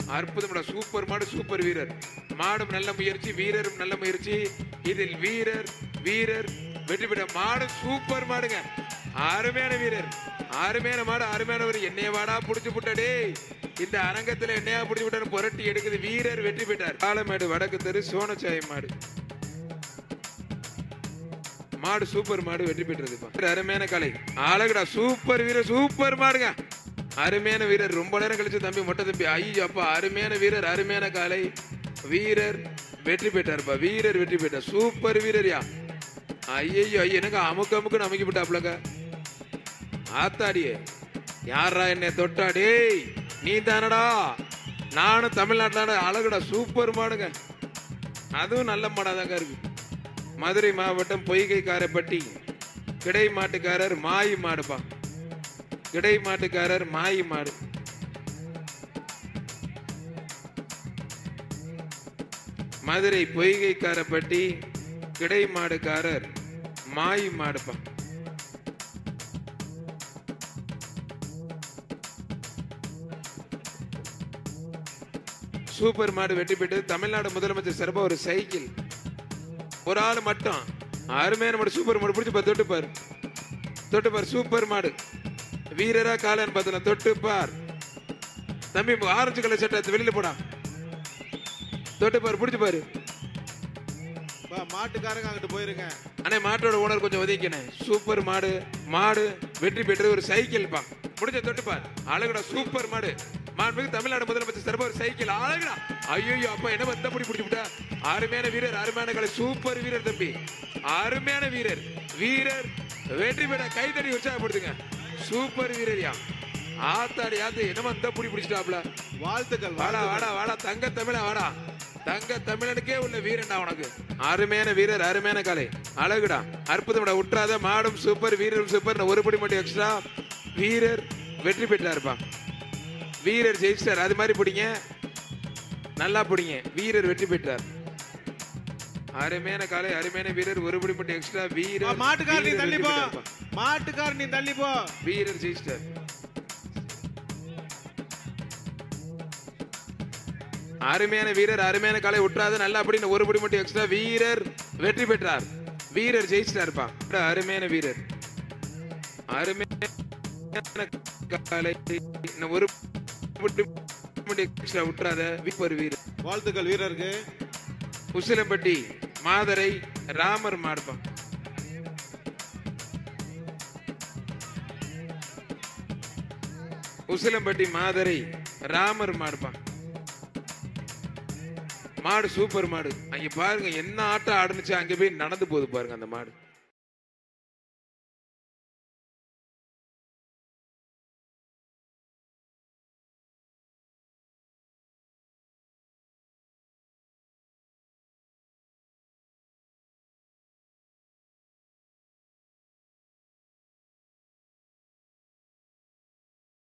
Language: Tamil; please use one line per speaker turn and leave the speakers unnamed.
அற்புதமான சூப்பர் மாடு சூப்பர் வீரர் மாடும் நல்ல முயற்சி வீரரும் நல்ல முயற்சி இதில் வீரர் வீரர் வெற்றி பெற்ற மாடு சூப்பர் மாடுங்க அருமையான வீரர் அருமையான மாடு அருமையான ஒரு என்னைய வாடா புடிச்சு புட்டடே இந்த அரங்கத்துல என்னையா புடிச்சு விட்டாரு புரட்டி எடுக்குது வீரர் வெற்றி பெற்றார் காலமேடு வடக்கு தெரு சோனச்சாய் மாடு மாடு சூப்பர் மாடு வெற்றி பெற்றதுப்பா அருமையான கலை அழகுடா சூப்பர் வீரர் சூப்பர் மாடுங்க அருமையான வீரர் ரொம்ப நேரம் கழிச்சு தம்பி மொட்டை தம்பி ஐயோ அப்பா அருமையான வீரர் அருமையான காலை வீரர் வெற்றி பெற்றார்ப்பா வீரர் வெற்றி பெற்றார் சூப்பர் வீரர்யா ஐயோ ஐயோ எனக்கு அமுக்கு அமுக்குன்னு அமைக்கி விட்டாப்லங்க ஆத்தாடியே யாரா என்னை தொட்டா டேய் நீ தானடா நானும் தமிழ்நாட்டில் அழகுடா சூப்பர் மாடுங்க அதுவும் நல்ல மாடாதாங்க இருக்கு மதுரை மாவட்டம் பொய்கை காரப்பட்டி கிடை மாட்டுக்காரர் மாயி மாடுப்பா கிடை மாட்டுக்காரர் மாயி மாடு மதுரை பொய்கை காரப்பட்டி கிடை மாடுக்காரர் மாயி மாடுப்பா சூப்பர் மாடு வெற்றி பெற்று தமிழ்நாடு முதலமைச்சர் சிறப்பா ஒரு சைக்கிள் ஒரு ஆள் மட்டும் அருமையான மாடு சூப்பர் மாடு பிடிச்சி பாரு தொட்டு பாரு தொட்டு பாரு சூப்பர் மாடு வீரரா காலன் பார்த்தல தொட்டு பார் தம்பி ஆரஞ்சு கலர் சட்டை வெளியில போடா தொட்டு பாரு பிடிச்சு பாரு
பா, மாட்டுக்காரங்க அங்கிட்டு போயிருங்க
அண்ணே மாட்டோட ஓனர் கொஞ்சம் ஒதுக்கினே சூப்பர் மாடு மாடு வெற்றி பெற்று ஒரு சைக்கிள் பா முடிஞ்ச தொட்டு பார் அழகுடா சூப்பர் மாடு மாண்புமிகு தமிழ்நாடு முதலமைச்சர் சிறப்பு ஒரு சைக்கிள் அழகுடா ஐயோ அப்பா என்ன வந்த பிடி பிடிச்சு விட்டா அருமையான வீரர் அருமையான கலை சூப்பர் வீரர் தம்பி அருமையான வீரர் வீரர் வெற்றி பெற கைத்தடி உற்சாகப்படுத்துங்க சூப்பர் வீரர்யா ஆத்தாடி ஆத்து என்ன வந்த பிடி பிடிச்சிட்டாப்ல
வாழ்த்துக்கள்
வாடா
வாழ்த்துக்கள்.
வாடா வாடா தங்க தமிழா வாடா தங்க தமிழனுக்கே உள்ள வீரன்டா உனக்கு அருமையான வீரர் அருமையான கலை அழகுடா அற்புதம்டா உற்றாத மாடும் சூப்பர் வீரரும் சூப்பர் ஒரு படி மட்டும் எக்ஸ்ட்ரா வீரர் வெற்றி பெற்றாருப்பா வீரர் ஜெயிச்சிட்டார் அது மாதிரி பிடிங்க நல்லா பிடிங்க வீரர் வெற்றி பெற்றார் அருமையான காலை அருமையான வீரர் ஒரு படி மட்டும் எக்ஸ்ட்ரா
பா,
வீரர்
மாட்டுக்கார நீ
வீரர்
தள்ளி
வெற்றி
போ
பெற்றார்ப்பா.
மாட்டுக்கார நீ தள்ளி போ
வீரர் ஜெயிச்சிட்டார் அருமையான வீரர் அருமையான காலை விட்டுறாது நல்லா அப்படின்னு ஒரு படி மட்டும் எக்ஸ்ட்ரா வீரர் வெற்றி பெற்றார் வீரர் ஜெயிச்சிட்டாருப்பா அருமையான வீரர் அருமையான காலை இன்னும் ஒரு படி மட்டும் எக்ஸ்ட்ரா விட்டுறாத வீப்பர் வீரர்
வாழ்த்துக்கள் வீரருக்கு
உசிலம்பட்டி மாதரை ராமர் மாடுப்பா உசிலம்பட்டி மாதரை ராமர் மாடுப்பா மாடு சூப்பர் மாடு அங்க பாருங்க என்ன ஆட்டம் ஆடுனுச்சு அங்க போய் நடந்து போகுது பாருங்க அந்த மாடு